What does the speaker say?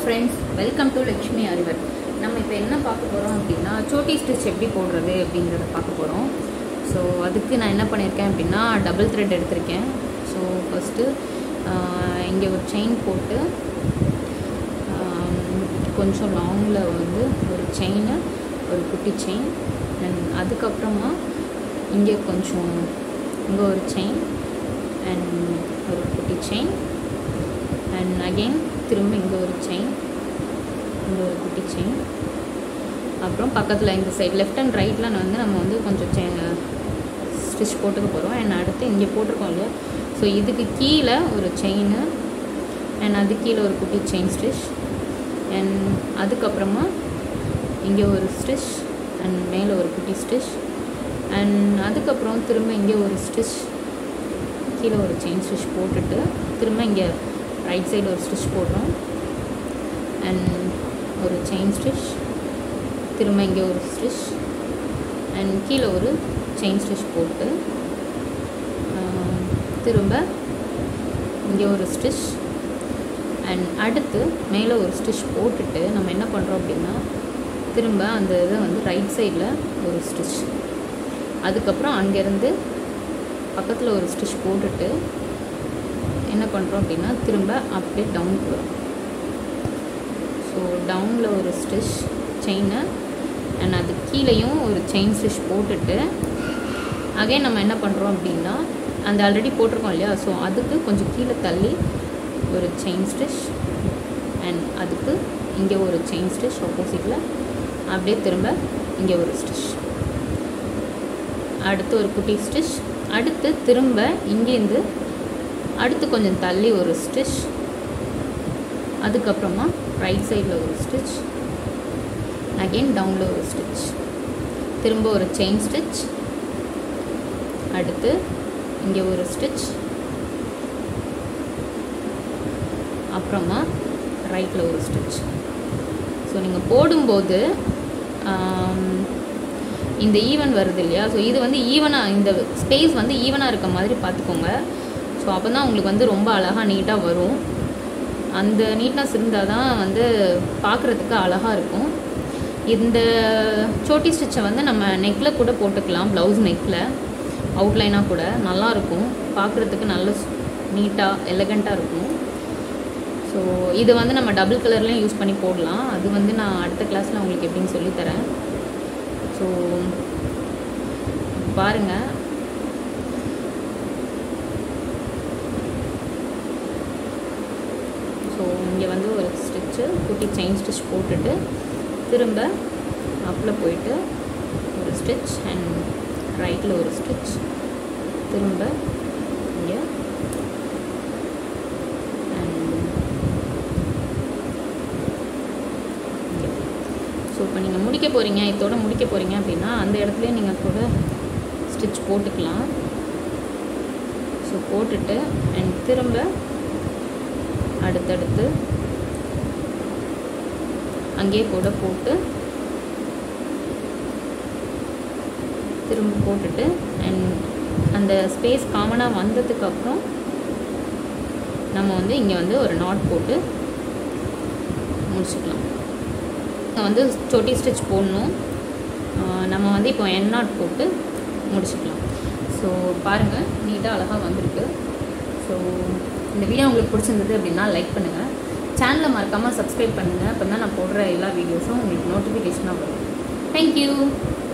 friends welcome to Lakshmi அறிவர் நம்ம இப்போ என்ன பார்க்க போகிறோம் அப்படின்னா சோட்டி ஸ்டிச் எப்படி போடுறது அப்படிங்கிறத பார்க்க போகிறோம் ஸோ அதுக்கு நான் என்ன பண்ணியிருக்கேன் அப்படின்னா டபுள் த்ரெட் எடுத்திருக்கேன் ஸோ ஃபஸ்ட்டு இங்கே ஒரு செயின் போட்டு ஆம், கொஞ்சம் லாங்கில் வந்து ஒரு செயின் ஒரு குட்டி செயின் அண்ட் அதுக்கப்புறமா இங்கே கொஞ்சம் இங்கே ஒரு செயின் அண்ட் ஒரு குட்டி செயின் அண்ட் அகெயின் திரும்ப இங்கே ஒரு செயின் இங்கே ஒரு குட்டி செயின் அப்புறம் பக்கத்தில் இந்த சைடு லெஃப்ட் அண்ட் ரைட்டில் வந்து நம்ம வந்து கொஞ்சம் செயின் ஸ்டிச் போட்டுக்க போகிறோம் அண்ட் அடுத்து இங்கே போட்டிருக்கோம் இல்லையா ஸோ இதுக்கு கீழே ஒரு செயின் அண்ட் அது கீழே ஒரு குட்டி செயின் ஸ்டிச் அண்ட் அதுக்கப்புறமா இங்கே ஒரு ஸ்டிச் அண்ட் மேலே ஒரு குட்டி ஸ்டிச் அண்ட் அதுக்கப்புறம் திரும்ப இங்கே ஒரு ஸ்டிச் கீழே ஒரு செயின் ஸ்டிச் போட்டுட்டு திரும்ப இங்கே ரைட் சைடு ஒரு ஸ்டிச் போடுறோம் அண்ட் ஒரு செயின் ஸ்டிச் திரும்ப இங்கே ஒரு ஸ்டிச் அண்ட் கீழே ஒரு செயின் ஸ்டிச் போட்டு ஆஹ், திரும்ப இங்கே ஒரு ஸ்டிச் அண்ட் அடுத்து மேலே ஒரு ஸ்டிச் போட்டுட்டு நம்ம என்ன பண்ணுறோம் அப்படின்னா திரும்ப அந்த இதை வந்து ரைட் சைடில் ஒரு ஸ்டிச் அதுக்கப்புறம் அங்கேருந்து பக்கத்தில் ஒரு ஸ்டிச் போட்டுட்டு என்ன பண்ணுறோம் அப்படின்னா திரும்ப அப்படியே டவுன் போகிறோம் ஸோ டவுனில் ஒரு ஸ்டிச் செயினை அண்ட் அது கீழேயும் ஒரு செயின் ஸ்டிச் போட்டுட்டு அகைன் நம்ம என்ன பண்ணுறோம் அப்படின்னா அந்த ஆல்ரெடி போட்டிருக்கோம் இல்லையா ஸோ அதுக்கு கொஞ்சம் கீழே தள்ளி ஒரு செயின் ஸ்டிச் அண்ட் அதுக்கு இங்கே ஒரு செயின் ஸ்டிச் ஆப்போசிட்டில் அப்படியே திரும்ப இங்கே ஒரு ஸ்டிச் அடுத்து ஒரு குட்டி ஸ்டிச் அடுத்து திரும்ப இங்கேருந்து அடுத்து கொஞ்சம் தள்ளி ஒரு ஸ்டிச் அதுக்கப்புறமா ரைட் சைடில் ஒரு ஸ்டிச் அகெயின் டவுனில் ஒரு ஸ்டிச் திரும்ப ஒரு செயின் ஸ்டிச் அடுத்து இங்கே ஒரு ஸ்டிச் அப்புறமா ரைட்டில் ஒரு ஸ்டிச் ஸோ நீங்கள் போடும்போது ஆம், இந்த ஈவன் வருது இல்லையா ஸோ இது வந்து ஈவனாக இந்த ஸ்பேஸ் வந்து ஈவனாக இருக்க மாதிரி பார்த்துக்கோங்க ஸோ அப்போ தான் உங்களுக்கு வந்து ரொம்ப அழகாக நீட்டாக வரும் அந்த நீட்னஸ் இருந்தால் தான் வந்து பார்க்குறதுக்கு அழகாக இருக்கும் இந்த சோட்டி ஸ்டிச்சை வந்து நம்ம நெக்கில் கூட போட்டுக்கலாம் ப்ளவுஸ் நெக்கில் அவுட்லைனாக கூட நல்லாயிருக்கும் பார்க்குறதுக்கு நல்ல நீட்டாக எலகண்ட்டாக இருக்கும் ஸோ இது வந்து நம்ம டபுள் கலர்லேயும் யூஸ் பண்ணி போடலாம் அது வந்து நான் அடுத்த கிளாஸில் உங்களுக்கு எப்படின்னு சொல்லித்தரேன் ஸோ பாருங்கள் ஸோ இங்கே வந்து ஒரு ஸ்டிச்சு குட்டி செயின் ஸ்டிச் போட்டுட்டு திரும்ப அப்பில் போயிட்டு ஒரு ஸ்டிச் அண்ட் ரைட்டில் ஒரு ஸ்டிச் திரும்ப இங்கே ஸோ இப்போ நீங்கள் முடிக்க போகிறீங்க இதோட முடிக்க போகிறீங்க அப்படின்னா அந்த இடத்துலயே நீங்கள் கூட ஸ்டிச் போட்டுக்கலாம் ஸோ போட்டுட்டு அண்ட் திரும்ப அடுத்தடுத்து அங்கேயே கூட போட்டு திரும்ப போட்டுட்டு அண்ட் அந்த ஸ்பேஸ் காமனாக வந்ததுக்கப்புறம் நம்ம வந்து இங்கே வந்து ஒரு நாட் போட்டு முடிச்சுக்கலாம் இங்க வந்து சொட்டி ஸ்டிச் போடணும் ஆஹ் நம்ம வந்து இப்போ என் நாட் போட்டு முடிச்சுக்கலாம் ஸோ பாருங்கள் நீட்டாக அழகாக வந்திருக்கு ஸோ இந்த வீடியோ உங்களுக்கு பிடிச்சிருந்தது அப்படின்னா லைக் பண்ணுங்கள் சேனலை மறக்காமல் சப்ஸ்கிரைப் பண்ணுங்கள் அப்போ தான் நான் போடுற எல்லா வீடியோஸும் உங்களுக்கு நோட்டிஃபிகேஷனாக வரும் தேங்க்யூ